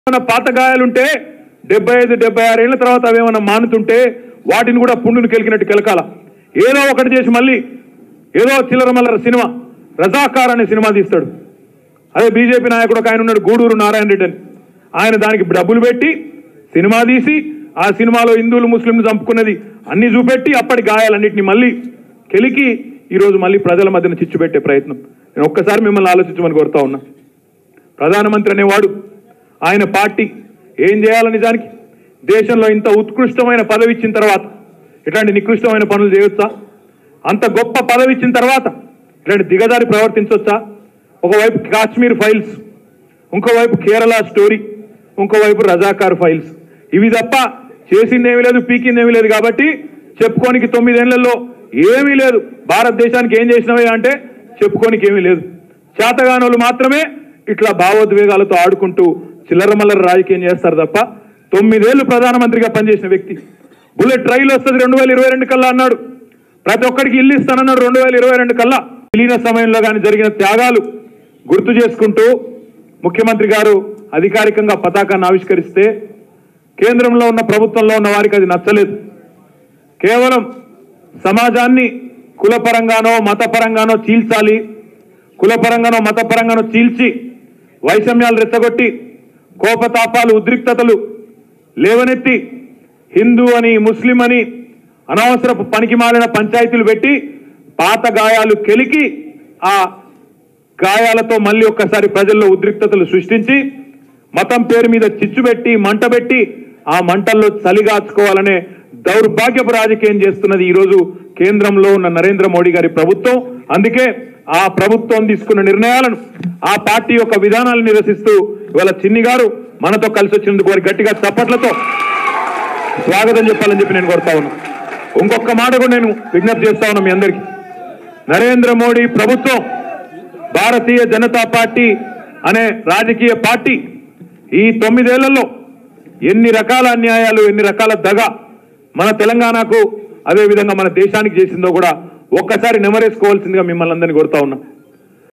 ఏమైనా పాత గాయాలుంటే డెబ్బై ఐదు డెబ్బై ఆరు ఏళ్ల తర్వాత అవేమన్నా మానుతుంటే వాటిని కూడా పుండును కెలికినట్టు కెలకాల ఏదో ఒకటి చేసి మళ్ళీ ఏదో చిల్లర మల్లర సినిమా రజాకార్ అనే సినిమా తీస్తాడు అదే బీజేపీ నాయకుడు ఒక ఆయన ఉన్నాడు గూడూరు నారాయణ రెడ్డి అని ఆయన దానికి డబ్బులు పెట్టి సినిమా తీసి ఆ సినిమాలో హిందువులు ముస్లింలు చంపుకున్నది అన్ని చూపెట్టి అప్పటి గాయాలన్నింటినీ మళ్ళీ కెలికి ఈరోజు మళ్ళీ ప్రజల మధ్యన చిచ్చు పెట్టే ప్రయత్నం నేను ఒక్కసారి మిమ్మల్ని ఆలోచించమని కోరుతా ఉన్నా ప్రధానమంత్రి అనేవాడు ఆయన పార్టీ ఏం చేయాలి నిజానికి దేశంలో ఇంత ఉత్కృష్టమైన పదవి ఇచ్చిన తర్వాత ఇట్లాంటి నికృష్టమైన పనులు చేయొచ్చా అంత గొప్ప పదవి ఇచ్చిన తర్వాత ఇట్లాంటి దిగజారి ప్రవర్తించవచ్చా ఒకవైపు కాశ్మీర్ ఫైల్స్ ఇంకోవైపు కేరళ స్టోరీ ఇంకోవైపు రజాకార్ ఫైల్స్ ఇవి తప్ప చేసిందేమీ లేదు పీకిందేమీ లేదు కాబట్టి చెప్పుకోనికి తొమ్మిదేళ్లలో ఏమీ లేదు భారతదేశానికి ఏం చేసినవే అంటే చెప్పుకోనికి ఏమీ లేదు చేతగానోళ్ళు మాత్రమే ఇట్లా భావోద్వేగాలతో ఆడుకుంటూ చిల్లర మల్లర రాజకీయం చేస్తారు తప్ప తొమ్మిదేళ్లు ప్రధానమంత్రిగా పనిచేసిన వ్యక్తి బుల్లెట్ రైలు వస్తుంది రెండు వేల ఇరవై రెండు కల్లా అన్నాడు ప్రతి ఒక్కరికి ఇల్లు ఇస్తానన్నాడు రెండు వేల ఇరవై రెండు కల్లా విలీన సమయంలో కానీ జరిగిన త్యాగాలు గుర్తు చేసుకుంటూ ముఖ్యమంత్రి గారు అధికారికంగా పతాకాన్ని ఆవిష్కరిస్తే కేంద్రంలో ఉన్న ప్రభుత్వంలో ఉన్న వారికి అది నచ్చలేదు కేవలం సమాజాన్ని కులపరంగానో మతపరంగానో చీల్చాలి కులపరంగానో మతపరంగానో చీల్చి వైషమ్యాలు రెచ్చగొట్టి కోపతాపాలు ఉద్రిక్తతలు లేవనెత్తి హిందూ అని ముస్లిం అని అనవసరపు పనికి మాలిన పంచాయతీలు పెట్టి పాత గాయాలు కెలికి ఆ గాయాలతో మళ్ళీ ఒక్కసారి ప్రజల్లో ఉద్రిక్తతలు సృష్టించి మతం పేరు మీద చిచ్చు పెట్టి మంట పెట్టి ఆ మంటల్లో చలిగాచుకోవాలనే దౌర్భాగ్యపు రాజకీయం చేస్తున్నది ఈరోజు కేంద్రంలో ఉన్న నరేంద్ర మోడీ గారి ప్రభుత్వం అందుకే ఆ ప్రభుత్వం తీసుకున్న నిర్ణయాలను ఆ పార్టీ యొక్క విధానాలను నిరసిస్తూ ఇవాళ చిన్ని గారు మనతో కలిసి వచ్చినందుకు వారి గట్టిగా చప్పట్లతో స్వాగతం చెప్పాలని చెప్పి నేను కోరుతా ఉన్నా ఇంకొక మాట కూడా నేను విజ్ఞప్తి చేస్తా ఉన్నా మీ అందరికీ నరేంద్ర మోడీ ప్రభుత్వం భారతీయ జనతా పార్టీ అనే రాజకీయ పార్టీ ఈ తొమ్మిదేళ్లలో ఎన్ని రకాల అన్యాయాలు ఎన్ని రకాల దగ మన తెలంగాణకు అదే విధంగా మన దేశానికి చేసిందో కూడా ఒక్కసారి నెమరేసుకోవాల్సిందిగా మిమ్మల్ని అందరినీ కోరుతా ఉన్నా